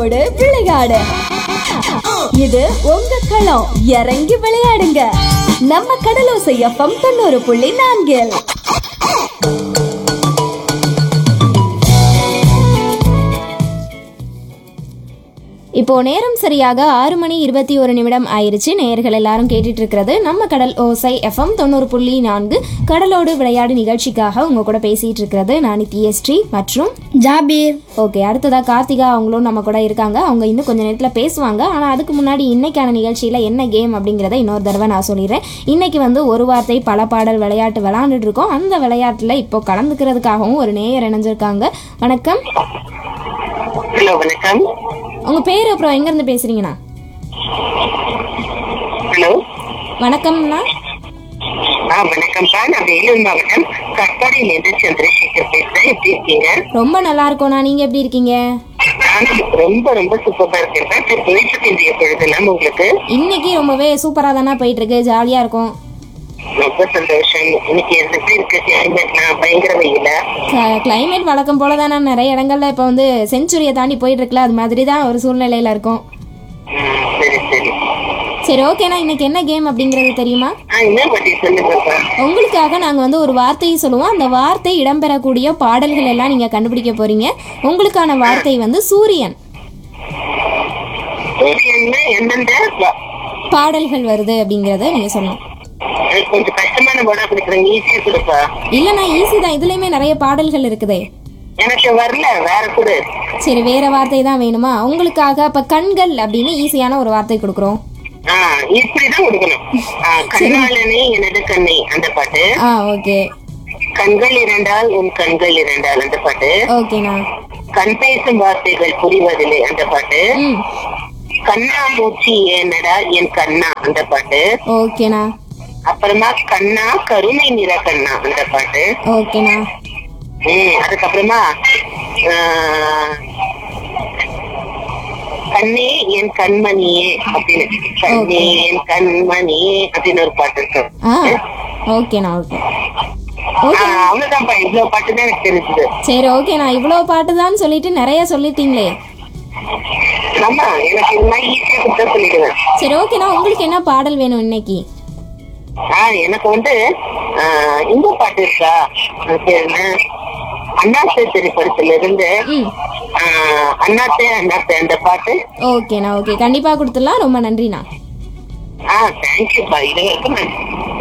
கடலோடு விளையாடு இது உங்க களம் இறங்கி விளையாடுங்க நம்ம கடலோசை எஃப்எம் தொண்ணூறு புள்ளி நான்கில் இப்போ நேரம் சரியாக ஆறு மணி இருபத்தி ஒரு நிமிடம் ஆயிருச்சு நேயர்கள் எல்லாரும் கேட்டுட்டு இருக்கிறது நம்ம கடல் ஓசை எஃப்எம் தொண்ணூறு புள்ளி நான்கு கடலோடு விளையாடு நிகழ்ச்சிக்காக உங்க கூட பேசிட்டு இருக்கிறது நான் தியஸ்ரீ மற்றும் ஜாபீர் ஓகே அடுத்ததா கார்த்திகா அவங்களும் நம்ம கூட இருக்காங்க அவங்க இன்னும் கொஞ்ச நேரத்தில் பேசுவாங்க ஆனால் அதுக்கு முன்னாடி இன்னைக்கான நிகழ்ச்சியில் என்ன கேம் அப்படிங்கிறத இன்னொரு தடவை நான் சொல்லிடுறேன் இன்னைக்கு வந்து ஒரு வார்த்தை பல பாடல் விளையாட்டு விளையாண்டுட்டு இருக்கோம் அந்த விளையாட்டில் இப்போ கலந்துக்கிறதுக்காகவும் ஒரு நேயர் இணைஞ்சிருக்காங்க வணக்கம் ஹலோ வணக்கம் உங்கள் பேர் அப்புறம் எங்கேருந்து பேசுறீங்கண்ணா ஹலோ வணக்கம்ண்ணா ஆ வணக்கம்ப்பா நான் வேலூர் மாவட்டம் கட்பாடியிலேருந்து சந்திரசேகர் பேசுறேன் எப்படி இருக்கீங்க ரொம்ப நல்லா இருக்கோண்ணா நீங்கள் எப்படி இருக்கீங்க நானும் ரொம்ப ரொம்ப சூப்பரா இருக்கேன்ப்பா சரி போயிட்டு இன்றைய பொழுதெல்லாம் உங்களுக்கு இன்னைக்கு ரொம்பவே சூப்பராக தானே போயிட்டு இருக்கு ஜாலியாக இருக்கும் ரொம்ப சந்தோஷம் இன்னைக்கு எப்படி இருக்கு கிளைமேட்லாம் பயங்கர வெயில கிளைமேட் வழக்கம் போல தானே நிறைய இடங்கள்ல இப்போ வந்து செஞ்சுரியை தாண்டி போயிட்டு இருக்குல்ல அது மாதிரி தான் ஒரு சூழ்நிலையில இருக்கும் சரி சரி சரி ஓகேண்ணா இன்னைக்கு என்ன கேம் அப்படிங்கிறது தெரியுமா ஆ என்ன பத்தி சொல்லுங்கப்பா உங்களுக்காக நாங்கள் வந்து ஒரு வார்த்தையை சொல்லுவோம் அந்த வார்த்தை இடம்பெறக்கூடிய பாடல்கள் எல்லாம் நீங்கள் கண்டுபிடிக்க போறீங்க உங்களுக்கான வார்த்தை வந்து சூரியன் சூரியன் எந்தெந்த வ- பாடல்கள் வருது அப்படிங்கிறத நீங்கள் சொல்லணும் எனக்கு கொஞ்சம் கஷ்டமான படம் கொடுக்குறேங்க ஈஸியா கொடுப்பா இல்லைண்ணா ஈஸி தான் இதுலேயுமே நிறைய பாடல்கள் இருக்குதே எனக்கு வரல வேற கொடு சரி வேற வார்த்தை தான் வேணுமா உங்களுக்காக இப்போ கண்கள் அப்படின்னு ஈஸியான ஒரு வார்த்தை கொடுக்குறோம் ஆ இப்படிதான் கொடுக்கணும் ஆ, கண்ணாளனே எனது கண்ணை அந்த பாட்டு ஆ ஓகே கண்கள் இரண்டால் உன் கண்கள் இரண்டால் அந்த பாட்டு ஓகேண்ணா கண் பேசும் வார்த்தைகள் புரிவதில்லை அந்த பாட்டு ம் கண்ணாமூச்சி ஏனடா என் கண்ணா அந்த பாட்டு ஓகேண்ணா அப்புறமா கண்ணா கருணை நிற கண்ணா அந்த பாட்டு ஓகேண்ணா ம் அதுக்கப்புறமா ஆ, கண்ணே என் கண்மணியே அப்படின்னு கண்ணே என் கண்மணியே அப்படின்னு ஒரு பாட்டு இருக்கு ஆ ஓகேண்ணா ஓகே ஆ, அவ்வளவுதான்ப்பா இவ்வளவு பாட்டு தான் எனக்கு தெரிஞ்சது சரி ஓகேண்ணா இவ்வளோ பாட்டு தான் சொல்லிட்டு நிறைய சொல்லிட்டீங்களே ஆமா எனக்கு இது மாதிரி ஈஸியா கொடுத்தா சொல்லிடுவேன் சரி ஓகேண்ணா உங்களுக்கு என்ன பாடல் வேணும் இன்னைக்கு ஆ எனக்கு வந்து ஆ, இந்த பாட்டு இருக்கா அது பேர் என்ன அண்ணாத்தே திரைப்படத்துல இருந்து ம் ஆ, அண்ணாத்தே அண்ணாத்தே அந்த பாட்டு ஓகேண்ணா ஓகே கண்டிப்பாக கொடுத்துடலாம் ரொம்ப நன்றிண்ணா ஆ தேங்க்யூப்பா இது வரைக்கும் நான்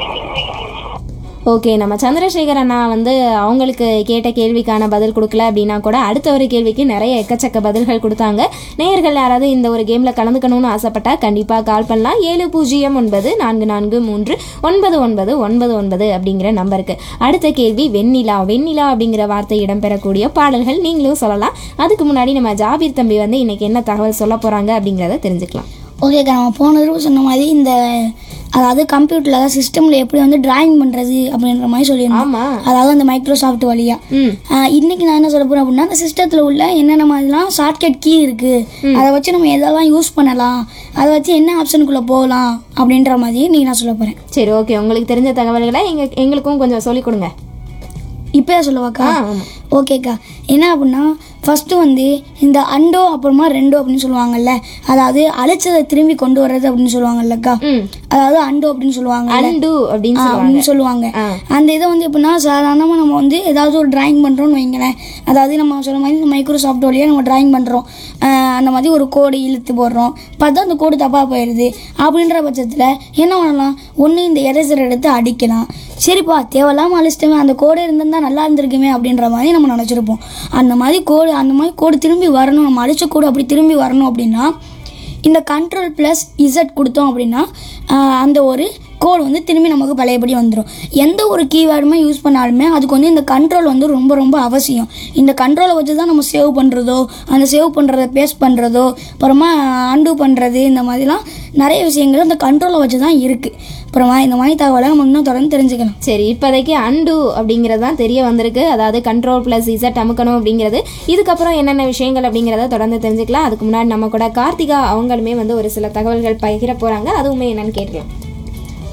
ஓகே நம்ம சந்திரசேகர் அண்ணா வந்து அவங்களுக்கு கேட்ட கேள்விக்கான பதில் கொடுக்கல அப்படின்னா கூட அடுத்த ஒரு கேள்விக்கு நிறைய எக்கச்சக்க பதில்கள் கொடுத்தாங்க நேயர்கள் யாராவது இந்த ஒரு கேமில் கலந்துக்கணும்னு ஆசைப்பட்டா கண்டிப்பாக கால் பண்ணலாம் ஏழு பூஜ்ஜியம் ஒன்பது நான்கு நான்கு மூன்று ஒன்பது ஒன்பது ஒன்பது ஒன்பது அப்படிங்கிற நம்பருக்கு அடுத்த கேள்வி வெண்ணிலா வெண்ணிலா அப்படிங்கிற வார்த்தை இடம்பெறக்கூடிய பாடல்கள் நீங்களும் சொல்லலாம் அதுக்கு முன்னாடி நம்ம ஜாபீர் தம்பி வந்து இன்னைக்கு என்ன தகவல் சொல்ல போகிறாங்க அப்படிங்கிறத தெரிஞ்சுக்கலாம் ஓகேக்கா நம்ம போன தடவை சொன்ன மாதிரி இந்த அதாவது கம்ப்யூட்டரில் அதாவது சிஸ்டமில் எப்படி வந்து டிராயிங் பண்ணுறது அப்படின்ற மாதிரி சொல்லியிருந்தோம் ஆமாம் அதாவது அந்த மைக்ரோசாஃப்ட் வழியா ம் ஆஹ் இன்னைக்கு நான் என்ன சொல்ல போறேன் அப்படின்னா அந்த சிஸ்டத்தில் உள்ள என்னென்ன மாதிரிலாம் ஷார்ட்கட் கீ இருக்கு அதை வச்சு நம்ம எதெல்லாம் யூஸ் பண்ணலாம் அதை வச்சு என்ன ஆப்ஷனுக்குள்ள போகலாம் அப்படின்ற மாதிரி நீ நான் சொல்ல போறேன் சரி ஓகே உங்களுக்கு தெரிஞ்ச தகவல்களை எங்க எங்களுக்கும் கொஞ்சம் சொல்லிக் கொடுங்க இப்போயே சொல்லவாக்கா ஆ ஆமாம் ஓகேக்கா என்ன அப்படின்னா ஃபஸ்ட்டு வந்து இந்த அண்டோ அப்புறமா ரெண்டோ அப்படின்னு சொல்லுவாங்கல்ல அதாவது அழிச்சதை திரும்பி கொண்டு வர்றது அப்படின்னு சொல்லுவாங்கல்லக்கா ம் அதாவது அண்டோ அப்படின்னு சொல்லுவாங்க அண்டு அப்படின்னு ஆ, சொல்லுவாங்க அப்படின்னு சொல்லுவாங்க ஆ. அந்த இதை வந்து எப்படின்னா சாதாரணமாக நம்ம வந்து ஏதாவது ஒரு டிராயிங் பண்ணுறோம்னு வைங்களேன் அதாவது நம்ம சொல்ல மாதிரி மைக்ரோசாஃப்ட் வழியாக நம்ம டிராயிங் பண்ணுறோம் அந்த மாதிரி ஒரு கோடு இழுத்து போடுறோம் பார்த்தா அந்த கோடு தப்பாக போயிடுது அப்படின்ற பட்சத்தில் என்ன பண்ணலாம் ஒன்று இந்த எரேசர் எடுத்து அடிக்கலாம் சரிப்பா தேவையில்லாமல் அழிச்சிட்டோமே அந்த கோடே இருந்திருந்தா நல்லா இருந்திருக்குமே அப்படின்ற மாதிரி நம்ம நினச்சிருப்போம் அந்த மாதிரி கோடு அந்த மாதிரி கோடு திரும்பி வரணும் நம்ம அழிச்ச கோடு அப்படி திரும்பி வரணும் அப்படின்னா இந்த கண்ட்ரோல் ப்ளஸ் இசட் கொடுத்தோம் அப்படின்னா ஆஹ், அந்த ஒரு கோட் வந்து திரும்பி நமக்கு பழையபடி வந்துடும் எந்த ஒரு கீவேர்டுமே யூஸ் பண்ணாலுமே அதுக்கு வந்து இந்த கண்ட்ரோல் வந்து ரொம்ப ரொம்ப அவசியம் இந்த கண்ட்ரோலை வச்சு தான் நம்ம சேவ் பண்ணுறதோ அந்த சேவ் பண்ணுறத பேஸ்ட் பண்ணுறதோ அப்புறமா அண்டு பண்ணுறது இந்த மாதிரிலாம் நிறைய விஷயங்கள் அந்த கண்ட்ரோலை வச்சு தான் இருக்குது அப்புறமா இந்த மாதிரி தகவலை நம்ம இன்னும் தொடர்ந்து தெரிஞ்சுக்கலாம் சரி இப்போதைக்கு அண்டு அப்படிங்கிறது தான் தெரிய வந்திருக்கு அதாவது கண்ட்ரோல் ப்ளஸ் இசட் அமுக்கணும் அப்படிங்கிறது இதுக்கப்புறம் என்னென்ன விஷயங்கள் அப்படிங்கிறத தொடர்ந்து தெரிஞ்சுக்கலாம் அதுக்கு முன்னாடி நம்ம கூட கார்த்திகா அவங்களுமே வந்து ஒரு சில தகவல்கள் பகிர போகிறாங்க அதுவுமே என்னன்னு கேட்கலாம்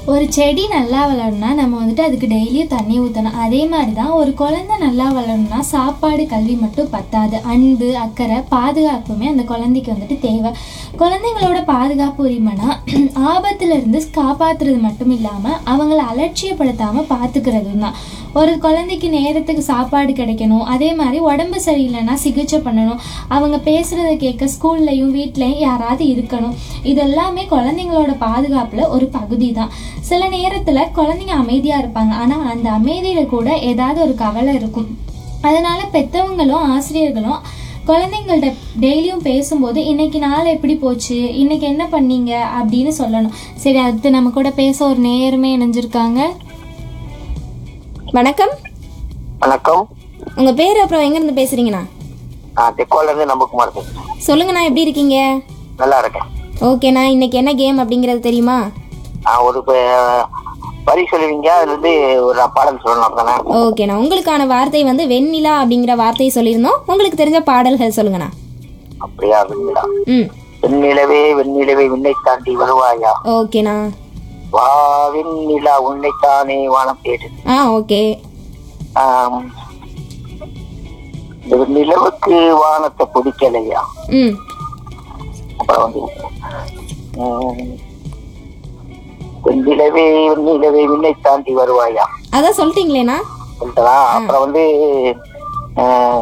ஒரு செடி நல்லா வளரணும்னா நம்ம வந்துட்டு அதுக்கு டெய்லியும் தண்ணி ஊற்றணும் அதே மாதிரி தான் ஒரு குழந்தை நல்லா வளரணும்னா சாப்பாடு கல்வி மட்டும் பத்தாது அன்பு அக்கறை பாதுகாப்புமே அந்த குழந்தைக்கு வந்துட்டு தேவை குழந்தைங்களோட பாதுகாப்பு உரிமைனா ஆபத்துல இருந்து காப்பாத்துறது மட்டும் இல்லாமல் அவங்கள அலட்சியப்படுத்தாமல் பார்த்துக்கிறதும் தான் ஒரு குழந்தைக்கு நேரத்துக்கு சாப்பாடு கிடைக்கணும் அதே மாதிரி உடம்பு சரியில்லைன்னா சிகிச்சை பண்ணணும் அவங்க பேசுகிறத கேட்க ஸ்கூல்லையும் வீட்லேயும் யாராவது இருக்கணும் இதெல்லாமே குழந்தைங்களோட பாதுகாப்பில் ஒரு பகுதி தான் சில நேரத்தில் குழந்தைங்க அமைதியாக இருப்பாங்க ஆனால் அந்த அமைதியில் கூட ஏதாவது ஒரு கவலை இருக்கும் அதனால பெற்றவங்களும் ஆசிரியர்களும் குழந்தைங்கள்ட்ட டெய்லியும் பேசும்போது இன்னைக்கு நாள் எப்படி போச்சு இன்னைக்கு என்ன பண்ணீங்க அப்படின்னு சொல்லணும் சரி அடுத்து நம்ம கூட பேச ஒரு நேரமே இணைஞ்சிருக்காங்க வணக்கம் வணக்கம் உங்கள் பேர் அப்புறம் எங்கேருந்து பேசுகிறீங்கண்ணா நான் தெக்கோல இருந்து நம்பகுமார் பேசுறேன் சொல்லுங்கண்ணா எப்படி இருக்கீங்க நல்லா இருக்கேன் ஓகேண்ணா இன்னைக்கு என்ன கேம் அப்படிங்கிறது தெரியுமா நான் ஒரு ப- வரி சொல்லுவீங்க அதுல இருந்து ஒரு பாடல் சொல்லணும் தானே ஓகேண்ணா உங்களுக்கான வார்த்தை வந்து வெண்ணிலா அப்படிங்கிற வார்த்தையை சொல்லியிருந்தோம் உங்களுக்கு தெரிஞ்ச பாடல்கள் சொல்லுங்கண்ணா அப்படியா வெண்ணிலா ம் வெண்ணிலவே வெண்ணிலவே விண்ணை தாண்டி வருவாயா ஓகேண்ணா வா வெண்ணிலா உன்னைத்தானே வானம் தேடு ஆ ஓகே ஆம். இந்த நிலவுக்கு வானத்தை பிடிக்கலையா ம் அப்புறம் வந்து உம், வெண்ணிலவே வெண்ணிலவே விண்ணை தாண்டி வருவாயா அதான் சொல்லிட்டீங்களேண்ணா சொல்லிட்டதா அப்புறம் வந்து ஆஹ்,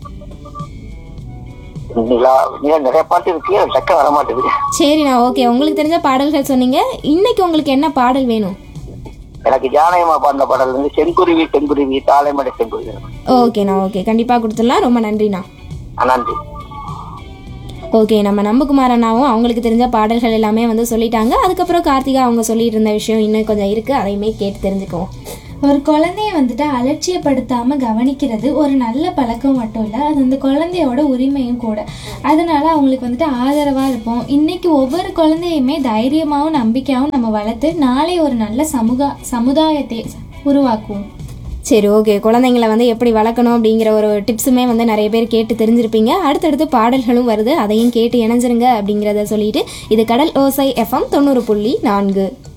நிலா நிலா நிறைய பாட்டு இருக்கு அது டக்க வர மாட்டேங்குது சரிண்ணா ஓகே உங்களுக்கு தெரிஞ்ச பாடல்கள் சொன்னீங்க இன்னைக்கு உங்களுக்கு என்ன பாடல் வேணும் எனக்கு ஜானகமா பாடின பாடல் வந்து செங்குருவி செங்குருவி தாளைமடை செங்குருவி ஓகேண்ணா ஓகே கண்டிப்பாக கொடுத்துடலாம் ரொம்ப நன்றிண்ணா ஆ, நன்றி ஓகே நம்ம நம்பகுமார் அண்ணாவும் அவங்களுக்கு தெரிஞ்ச பாடல்கள் எல்லாமே வந்து சொல்லிட்டாங்க அதுக்கப்புறம் கார்த்திகா அவங்க சொல்லிட்டு இருந்த விஷயம் இன்னும் கொஞ்சம் இருக்குது அதையுமே கேட்டு தெரிஞ்சுக்குவோம் ஒரு குழந்தைய வந்துட்டு அலட்சியப்படுத்தாம கவனிக்கிறது ஒரு நல்ல பழக்கம் மட்டும் இல்லை அது அந்த குழந்தையோட உரிமையும் கூட அதனால அவங்களுக்கு வந்துட்டு ஆதரவா இருப்போம் இன்னைக்கு ஒவ்வொரு குழந்தையுமே தைரியமாவும் நம்பிக்கையாவும் நம்ம வளர்த்து நாளை ஒரு நல்ல சமூக சமுதாயத்தை உருவாக்குவோம் சரி ஓகே குழந்தைங்கள வந்து எப்படி வளர்க்கணும் அப்படிங்கிற ஒரு டிப்ஸுமே வந்து நிறைய பேர் கேட்டு தெரிஞ்சிருப்பீங்க அடுத்தடுத்து பாடல்களும் வருது அதையும் கேட்டு இணைஞ்சிருங்க அப்படிங்கிறத சொல்லிட்டு இது கடல் ஓசை எஃப்எம் தொண்ணூறு புள்ளி நான்கு